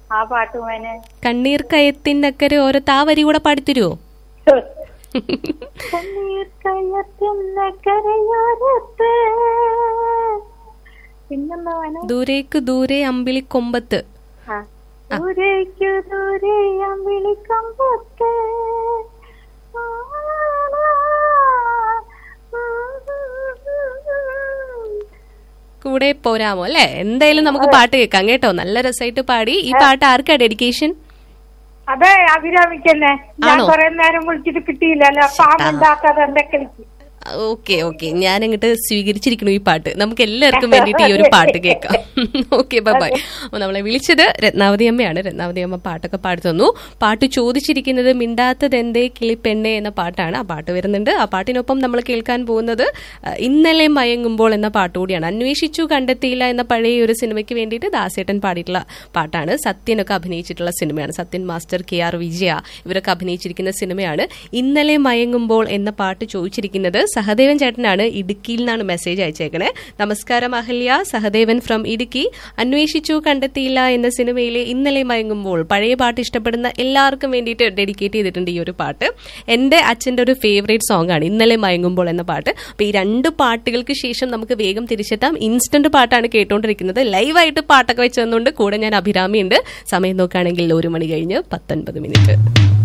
ആ പാട്ട് മോനെ കണ്ണീർ കയത്തിനക്കരെ ഓരോ താ വരി കൂടെ പാടിത്തരുവോ കണ്ണീർ കയത്തുന്ന കരയോരത്ത് പിന്നെന്താ മോനെ ദൂരേക്ക് ദൂരെ അമ്പിളി കൊമ്പത്ത് ആ. ദൂരേക്കു ദൂരെ വിളിക്കമ്പത്ത് കൂടെ പോരാമോ അല്ലെ എന്തായാലും നമുക്ക് പാട്ട് കേൾക്കാം കേട്ടോ നല്ല രസമായിട്ട് പാടി ഈ പാട്ട് ആർക്കാ ഡെഡിക്കേഷൻ അതെ അഭിരാമിക്കന്നെ ഞാൻ ആണോ? കൊറേ നേരം വിളിച്ചിട്ട് കിട്ടിയില്ലല്ലോ ഫാം ഉണ്ടാക്കാതെ എന്റെ കളിക്ക് ഓക്കെ ഓക്കെ ഞാൻ അങ്ങോട്ട് സ്വീകരിച്ചിരിക്കുന്നു ഈ പാട്ട് നമുക്ക് എല്ലാവർക്കും വേണ്ടിയിട്ട് ഈ ഒരു പാട്ട് കേൾക്കാം ഓക്കെ ബൈ അപ്പൊ നമ്മളെ വിളിച്ചത് രത്നാവതി അമ്മയാണ് രത്നാവതി അമ്മ പാട്ടൊക്കെ പാടി തന്നു പാട്ട് ചോദിച്ചിരിക്കുന്നത് മിണ്ടാത്തത് എന്തേ കിളിപ്പെണ്ണെ എന്ന പാട്ടാണ് ആ പാട്ട് വരുന്നുണ്ട് ആ പാട്ടിനൊപ്പം നമ്മൾ കേൾക്കാൻ പോകുന്നത് അഹ്, ഇന്നലെ മയങ്ങുമ്പോൾ എന്ന പാട്ട് കൂടിയാണ് അന്വേഷിച്ചു കണ്ടെത്തിയില്ല എന്ന പഴയ ഒരു സിനിമയ്ക്ക് വേണ്ടിയിട്ട് ദാസേട്ടൻ പാടിയിട്ടുള്ള പാട്ടാണ് സത്യനൊക്കെ അഭിനയിച്ചിട്ടുള്ള സിനിമയാണ് സത്യൻ മാസ്റ്റർ കെ ആർ വിജയ ഇവരൊക്കെ അഭിനയിച്ചിരിക്കുന്ന സിനിമയാണ് ഇന്നലെ മയങ്ങുമ്പോൾ എന്ന പാട്ട് ചോദിച്ചിരിക്കുന്നത് സഹദേവൻ ചേട്ടനാണ് ഇടുക്കിയിൽ നിന്നാണ് മെസ്സേജ് അയച്ചേക്കണേ നമസ്കാരം അഹല്യ സഹദേവൻ ഫ്രം ഇടുക്കി അന്വേഷിച്ചു കണ്ടെത്തിയില്ല എന്ന സിനിമയിലെ ഇന്നലെ മയങ്ങുമ്പോൾ പഴയ പാട്ട് ഇഷ്ടപ്പെടുന്ന എല്ലാവർക്കും വേണ്ടിയിട്ട് ഡെഡിക്കേറ്റ് ചെയ്തിട്ടുണ്ട് ഈ ഒരു പാട്ട് എന്റെ അച്ഛന്റെ ഒരു ഫേവറേറ്റ് സോങ് ആണ് ഇന്നലെ മയങ്ങുമ്പോൾ എന്ന പാട്ട് അപ്പൊ ഈ രണ്ട് പാട്ടുകൾക്ക് ശേഷം നമുക്ക് വേഗം തിരിച്ചെത്താം ഇൻസ്റ്റന്റ് പാട്ടാണ് കേട്ടോണ്ടിരിക്കുന്നത് ലൈവായിട്ട് പാട്ടൊക്കെ വെച്ച് തന്നുകൊണ്ട് കൂടെ ഞാൻ അഭിരാമിയുണ്ട് സമയം നോക്കുകയാണെങ്കിൽ ഒരു മണി കഴിഞ്ഞ് പത്തൊൻപത് മിനിറ്റ്